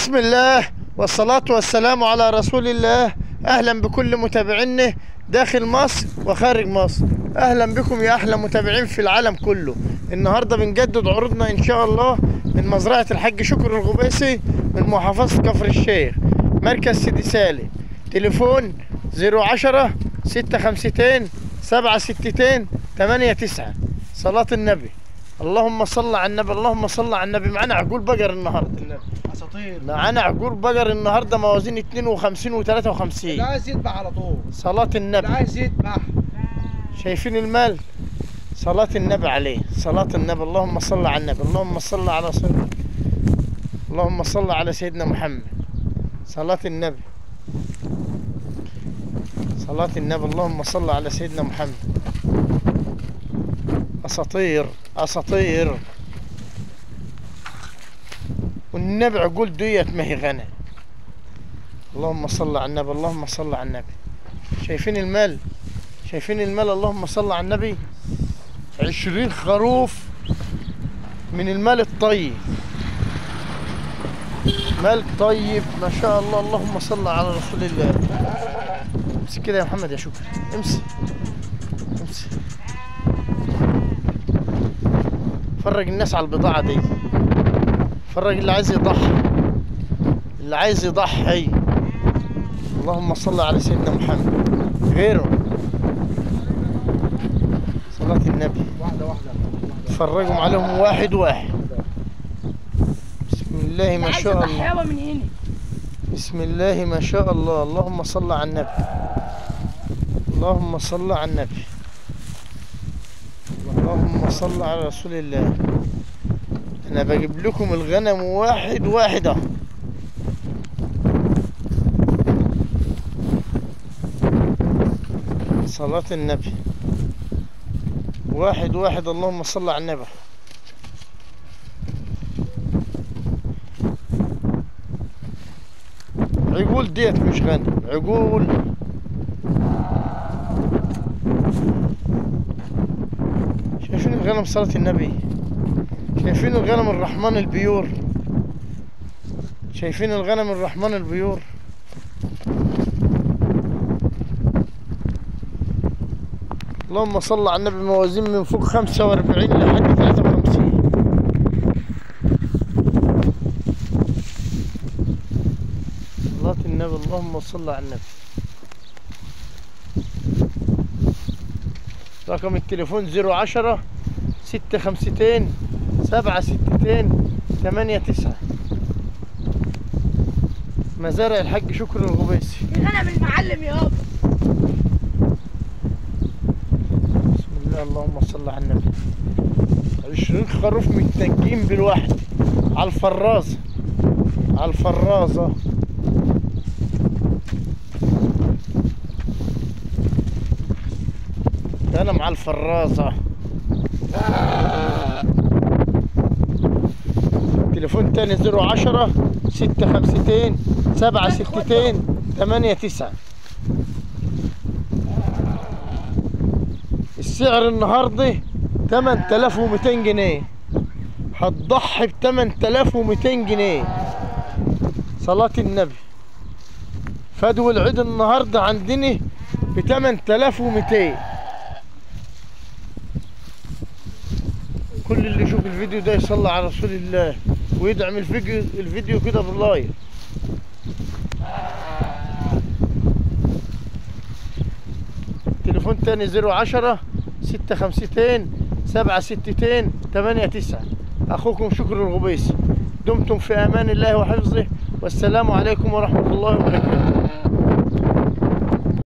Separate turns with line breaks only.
بسم الله والصلاة والسلام على رسول الله أهلا بكل متابعينا داخل مصر وخارج مصر أهلا بكم يا أحلى متابعين في العالم كله النهاردة بنجدد عروضنا إن شاء الله من مزرعة الحاج شكر الغبيسي من محافظة كفر الشيخ مركز سيدي سالم تليفون 010 652 762 89 صلاة النبي اللهم صل على النبي اللهم صل على النبي معانا عقول بقر النهارده
النبي اساطير
معانا عقول بقر النهارده موازين 52
اللي
و53
عايز يذبح على طول
صلاة
اللي
النبي
عايز يذبح
شايفين المال صلاة النبي عليه صلاة النبي اللهم صل على النبي اللهم صل على سيدنا اللهم صل على سيدنا محمد صلاة النبي صلاة النبي اللهم صل على سيدنا محمد أساطير أساطير والنبي عقول ديت ما هي غنى اللهم صل على النبي اللهم صل على النبي شايفين المال شايفين المال اللهم صل على النبي عشرين خروف من المال الطيب مال طيب ما شاء الله اللهم صل على رسول الله امسك كده يا محمد يا شكري امسك امسك فرج الناس على البضاعة دي فرج اللي عايز يضحي اللي عايز يضحي اللهم صل على سيدنا محمد غيره صلاة النبي
واحده واحده
فرجهم عليهم واحد واحد بسم الله ما شاء الله
يابا من هنا
بسم الله ما شاء الله اللهم صل على النبي اللهم صل على النبي اللهم صل على رسول الله انا بجيب لكم الغنم واحد واحد اهو صلاة النبي واحد واحد اللهم صل على النبي عقول ديت مش غنم عقول شايفين الغنم صلاة النبي شايفين الغنم الرحمن البيور شايفين الغنم الرحمن البيور اللهم صل على النبي موازين من فوق 45 لحد 53 صلاة النبي اللهم صل على النبي رقم التليفون 010 652 762 89 مزارع الحاج شكر الغبيسي
الغنم المعلم يابا
بسم الله اللهم صل على النبي 20 خروف متنجين بالواحد على الفرازة على الفرازة ده انا مع الفرازة تليفون تاني 010 652 762 89 السعر النهارده 8200 جنيه هتضحي ب 8200 جنيه صلاة النبي فدو العيد النهارده عندنا ب 8200 كل اللي يشوف الفيديو ده يصلي على رسول الله ويدعم الفيديو الفيديو كده باللايك تليفون تاني 010 652 762 89 اخوكم شكر الغبيسي دمتم في امان الله وحفظه والسلام عليكم ورحمه الله وبركاته